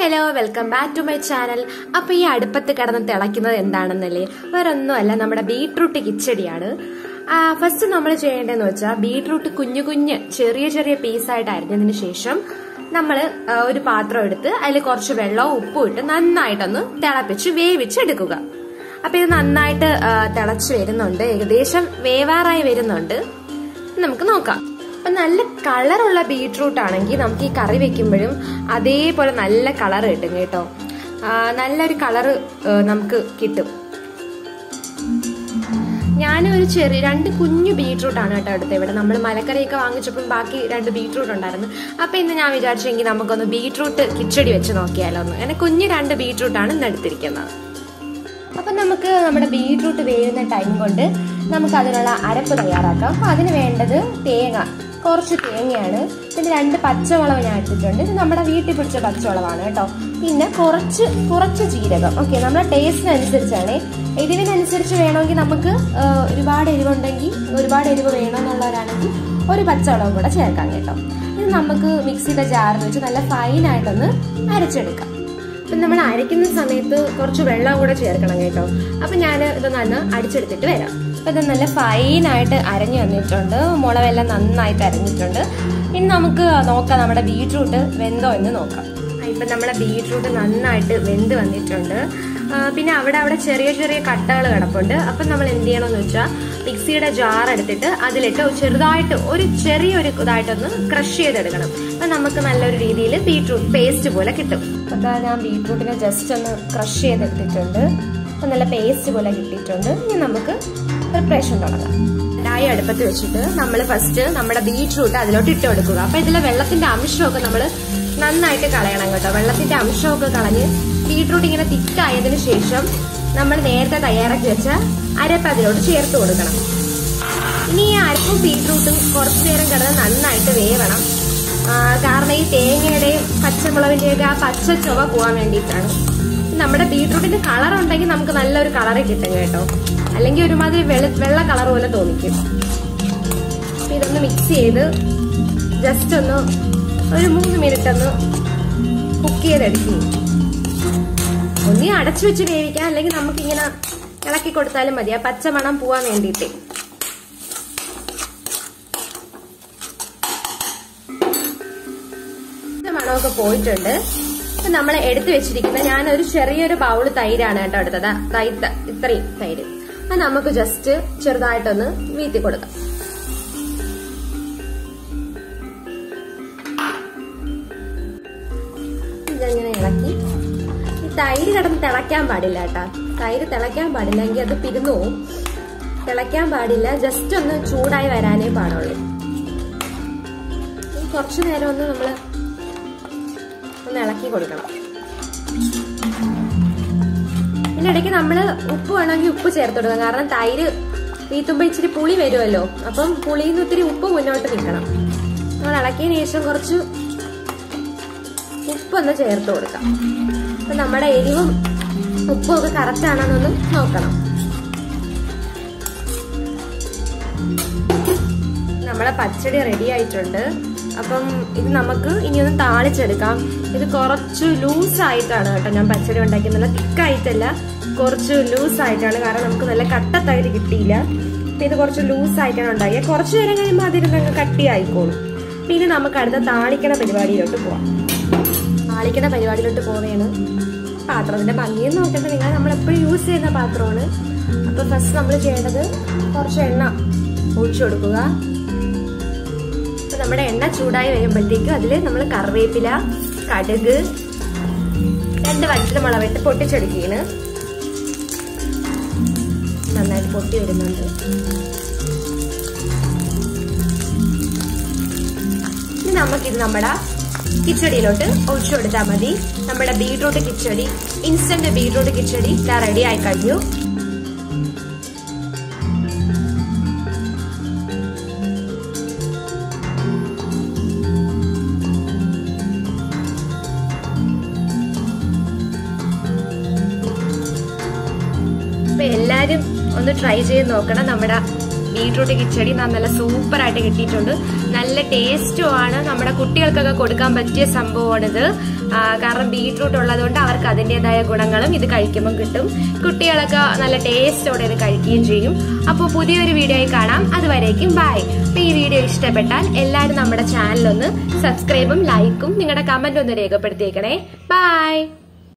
hello welcome back to my channel അപ്പൊ ഈ അടുപ്പത്ത് കിടന്ന് തിളയ്ക്കുന്നത് എന്താണെന്നല്ലേ വേറൊന്നുമല്ല നമ്മുടെ ബീട്രൂട്ട് കിച്ചടിയാണ് ഫസ്റ്റ് നമ്മൾ ചെയ്യേണ്ടതെന്ന് വെച്ചാൽ ബീട്രൂട്ട് കുഞ്ഞു കുഞ്ഞ് ചെറിയ ചെറിയ പീസായിട്ട് അരിഞ്ഞതിന് ശേഷം നമ്മൾ ഒരു പാത്രം എടുത്ത് അതിൽ കുറച്ച് വെള്ളവും ഉപ്പും ഇട്ട് നന്നായിട്ടൊന്ന് തിളപ്പിച്ച് വേവിച്ചെടുക്കുക അപ്പൊ ഇത് നന്നായിട്ട് ആ, തിളച്ച് വരുന്നുണ്ട് ഏകദേശം വേവാറായി വരുന്നുണ്ട് നമുക്ക് നോക്കാം അപ്പൊ നല്ല കളറുള്ള ബീട്രൂട്ട് ആണെങ്കിൽ നമുക്ക് ഈ കറി വെക്കുമ്പോഴും അതേപോലെ നല്ല കളർ കിട്ടും കേട്ടോ ആ, നല്ലൊരു കളറ് നമുക്ക് കിട്ടും ഞാനൊരു ചെറിയ രണ്ട് കുഞ്ഞു ബീട്രൂട്ട് ആണ് കേട്ടോ എടുത്തത് ഇവിടെ നമ്മൾ മലക്കറിയൊക്കെ വാങ്ങിച്ചപ്പോൾ ബാക്കി രണ്ട് ബീട്രൂട്ട് ഉണ്ടായിരുന്നു അപ്പൊ ഇന്ന് ഞാൻ വിചാരിച്ചെങ്കിൽ നമുക്കൊന്ന് ബീട്രൂട്ട് കിച്ചടി വെച്ച് നോക്കിയാലോ ഒന്ന് അങ്ങനെ കുഞ്ഞു രണ്ട് ബീട്രൂട്ട് ആണ് ഇന്ന് എടുത്തിരിക്കുന്നത് അപ്പൊ നമുക്ക് നമ്മുടെ ബീട്രൂട്ട് വേവുന്ന ടൈം കൊണ്ട് നമുക്ക് അതിനുള്ള അരപ്പ് തയ്യാറാക്കാം അപ്പൊ അതിന് വേണ്ടത് തേങ്ങ കുറച്ച് തേങ്ങയാണ് പിന്നെ രണ്ട് പച്ചമുളക് ഞാൻ എടുത്തിട്ടുണ്ട് ഇത് നമ്മുടെ വീട്ടിൽ പിടിച്ച പച്ചമുളകാണ് കേട്ടോ പിന്നെ കുറച്ച് കുറച്ച് ജീരകം ഓക്കെ നമ്മുടെ ടേസ്റ്റിനനുസരിച്ചാണ് എരിവിനനുസരിച്ച് വേണമെങ്കിൽ നമുക്ക് ആ, ഒരുപാട് എരിവുണ്ടെങ്കിൽ ഒരുപാട് എരിവ് വേണമെന്നുള്ളവരാണെങ്കിൽ ഒരു പച്ചമുളക് കൂടെ ചേർക്കാം കേട്ടോ ഇത് നമുക്ക് മിക്സിയുടെ ജാറിൽ വെച്ച് നല്ല ഫൈനായിട്ടൊന്ന് അരച്ചെടുക്കാം അപ്പം നമ്മൾ അരയ്ക്കുന്ന സമയത്ത് കുറച്ച് വെള്ളം കൂടെ ചേർക്കണം കേട്ടോ അപ്പം ഞാൻ ഇത് നന്ന് അടിച്ചെടുത്തിട്ട് വരാം അപ്പം ഇത് നല്ല ഫൈനായിട്ട് അരഞ്ഞു വന്നിട്ടുണ്ട് മുളകെല്ലാം നന്നായിട്ട് അരഞ്ഞിട്ടുണ്ട് ഇനി നമുക്ക് നോക്കാം നമ്മുടെ ബീട്രൂട്ട് വെന്തോ എന്ന് നോക്കാം ഇപ്പം നമ്മുടെ ബീട്രൂട്ട് നന്നായിട്ട് വെന്ത് വന്നിട്ടുണ്ട് ആ, പിന്നെ അവിടെ അവിടെ ചെറിയ ചെറിയ കട്ടകൾ കിടപ്പുണ്ട് അപ്പം നമ്മൾ എന്ത് ചെയ്യണമെന്ന് വെച്ചാൽ മിക്സിയുടെ ജാർ എടുത്തിട്ട് അതിലിട്ട് ചെറുതായിട്ട് ഒരു ചെറിയൊരു ഇതായിട്ടൊന്ന് ക്രഷ് ചെയ്തെടുക്കണം അപ്പം നമുക്ക് നല്ലൊരു രീതിയിൽ ബീട്രൂട്ട് പേസ്റ്റ് പോലെ കിട്ടും അപ്പം ഞാൻ ബീട്രൂട്ടിനെ ജസ്റ്റ് ഒന്ന് ക്രഷ് ചെയ്തെടുത്തിട്ടുണ്ട് അപ്പം നല്ല പേസ്റ്റ് പോലെ കിട്ടിയിട്ടുണ്ട് ഇനി നമുക്ക് പ്രിപ്പറേഷൻ തുടങ്ങാം ചായ അടുപ്പത്ത് വെച്ചിട്ട് നമ്മൾ ഫസ്റ്റ് നമ്മുടെ ബീട്രൂട്ട് അതിലോട്ട് ഇട്ട് കൊടുക്കുക അപ്പൊ ഇതിലെ വെള്ളത്തിന്റെ അംശമൊക്കെ നമ്മൾ നന്നായിട്ട് കളയണം കേട്ടോ വെള്ളത്തിന്റെ അംശമൊക്കെ കളഞ്ഞ് ബീട്രൂട്ട് ഇങ്ങനെ തിക്കായതിനു ശേഷം നമ്മൾ നേരത്തെ തയ്യാറാക്കി വെച്ച അരപ്പ് അതിലോട്ട് ചേർത്ത് കൊടുക്കണം ഇനി ഈ അരപ്പും ബീട്രൂട്ടും കുറച്ചു നേരം കിടന്ന് നന്നായിട്ട് വേവണം ആ, കാരണം ഈ തേങ്ങയുടെയും പച്ചമുളകിന്റെയൊക്കെ ആ പച്ച ചുവ പോകാൻ വേണ്ടിയിട്ടാണ് നമ്മുടെ ബീട്രൂട്ടിന്റെ കളർ ഉണ്ടെങ്കിൽ നമുക്ക് നല്ലൊരു കളറ് കിട്ടും കേട്ടോ അല്ലെങ്കിൽ ഒരുമാതിരി വെള്ള വെള്ള കളർ പോലെ തോന്നിക്കും അപ്പൊ ഇതൊന്ന് മിക്സ് ചെയ്ത് ജസ്റ്റ് ഒന്ന് ഒരു മൂന്ന് മിനിറ്റ് ഒന്ന് കുക്ക് ചെയ്തെടുക്കും ഒന്നി അടച്ചു വെച്ച് വേവിക്കാം അല്ലെങ്കിൽ നമുക്കിങ്ങനെ ഇളക്കി കൊടുത്താലും മതി ആ പച്ചമണം പോവാൻ വേണ്ടിയിട്ട് ഇതിന്റെ മണമൊക്കെ പോയിട്ടുണ്ട് അപ്പൊ നമ്മൾ എടുത്തു വെച്ചിരിക്കുന്ന ഞാൻ ഒരു ചെറിയൊരു ബൗള് തൈരാണ് കേട്ടോ എടുത്തത് തൈ ഇത്രയും തൈര് അത് നമുക്ക് ജസ്റ്റ് ചെറുതായിട്ടൊന്ന് വീത്തി കൊടുക്കാം ഇതങ്ങനെ ഇളക്കി ഈ തൈര് കിടന്ന് തിളയ്ക്കാൻ പാടില്ല കേട്ടാ തൈര് തിളയ്ക്കാൻ പാടില്ല എങ്കിൽ അത് പിരിന്നു പോവും തിളയ്ക്കാൻ പാടില്ല ജസ്റ്റ് ഒന്ന് ചൂടായി വരാനേ പാടുള്ളൂ ഇനി കുറച്ചു നേരം ഒന്ന് നമ്മള് ഒന്ന് ഇളക്കി കൊടുക്കണം പിന്നെ ഇടയ്ക്ക് നമ്മൾ ഉപ്പ് വേണമെങ്കിൽ ഉപ്പ് ചേർത്ത് കൊടുക്കണം കാരണം തൈര് വീത്തുമ്പോ ഇച്ചിരി പുളി വരുമല്ലോ അപ്പം പുളിയിൽ നിന്ന് ഒത്തിരി ഉപ്പ് മുന്നോട്ട് നിൽക്കണം നമ്മൾ ഇളക്കിയതിന് ശേഷം കുറച്ച് ഉപ്പൊന്ന് ചേർത്ത് കൊടുക്കാം അപ്പൊ നമ്മുടെ എരിവും ഉപ്പും ഒക്കെ കറക്റ്റ് ആണെന്നൊന്ന് നോക്കണം നമ്മളെ പച്ചടി റെഡി ആയിട്ടുണ്ട് അപ്പം ഇത് നമുക്ക് ഇനി ഒന്ന് താളിച്ചെടുക്കാം ഇത് കുറച്ച് ലൂസ് ആയിട്ടാണ് കേട്ടോ ഞാൻ പച്ചടി ഉണ്ടാക്കിയത് നല്ല തിക്കായിട്ടല്ല കുറച്ച് ലൂസ് ആയിട്ടാണ് കാരണം നമുക്ക് നല്ല കട്ട തൈര് കിട്ടിയില്ല അപ്പൊ ഇത് കുറച്ച് ലൂസ് ആയിട്ടാണ് ഉണ്ടാക്കിയത് കുറച്ച് നേരം കഴിയുമ്പോൾ അതിരുന്നങ്ങ് കട്ടി ആയിക്കോളും പിന്നെ നമുക്ക് അടുത്ത താളിക്കണ പരിപാടിയിലോട്ട് പോവാം താളിക്കണ പരിപാടിയിലോട്ട് പോവുകയാണ് പാത്രത്തിന്റെ ഭംഗിയും നോക്കട്ടെ നിങ്ങൾ നമ്മൾ എപ്പോഴും യൂസ് ചെയ്യുന്ന പാത്രമാണ് അപ്പൊ ഫസ്റ്റ് നമ്മൾ ചെയ്യേണ്ടത് കുറച്ച് എണ്ണ ഒഴിച്ചു കൊടുക്കുക അപ്പൊ നമ്മുടെ എണ്ണ ചൂടായി വരുമ്പോഴത്തേക്ക് അതിൽ നമ്മൾ കറിവേപ്പില കടുക് രണ്ട് വറ്റൽ മുളകിട്ട് പൊട്ടിച്ചെടുക്കുകയാണ് നന്നായിട്ട് പൊട്ടി വരുന്നുണ്ട് ഇനി നമുക്കിത് നമ്മുടെ കിച്ചടിയിലോട്ട് ഒഴിച്ചു കൊടുത്താൽ മതി നമ്മുടെ beetroot kichadi instant beetroot kichadi ഇതാ റെഡി ആയി കഴിഞ്ഞു അപ്പൊ എല്ലാരും ഒന്ന് ട്രൈ ചെയ്ത് നോക്കണം നമ്മുടെ ബീട്രൂട്ട് കിച്ചടി ന- നല്ല സൂപ്പർ ആയിട്ട് കിട്ടിയിട്ടുണ്ട് നല്ല ടേസ്റ്റും ആണ് നമ്മുടെ കുട്ടികൾക്കൊക്കെ കൊടുക്കാൻ പറ്റിയ സംഭവമാണിത് ആ, കാരണം ബീട്രൂട്ട് ഉള്ളതുകൊണ്ട് അവർക്ക് അതിൻ്റെതായ ഗുണങ്ങളും ഇത് കഴിക്കുമ്പോൾ കിട്ടും കുട്ടികളൊക്കെ നല്ല ടേസ്റ്റോടെ ഇത് കഴിക്കുകയും ചെയ്യും അപ്പോൾ പുതിയൊരു വീഡിയോയിൽ കാണാം അതുവരേക്കും ബൈ അപ്പോൾ ഈ വീഡിയോ ഇഷ്ടപ്പെട്ടാൽ എല്ലാവരും നമ്മുടെ ചാനലൊന്ന് സബ്സ്ക്രൈബും ലൈക്കും നിങ്ങളുടെ കമന്റ് ഒന്ന് രേഖപ്പെടുത്തിയേക്കണേ ബൈ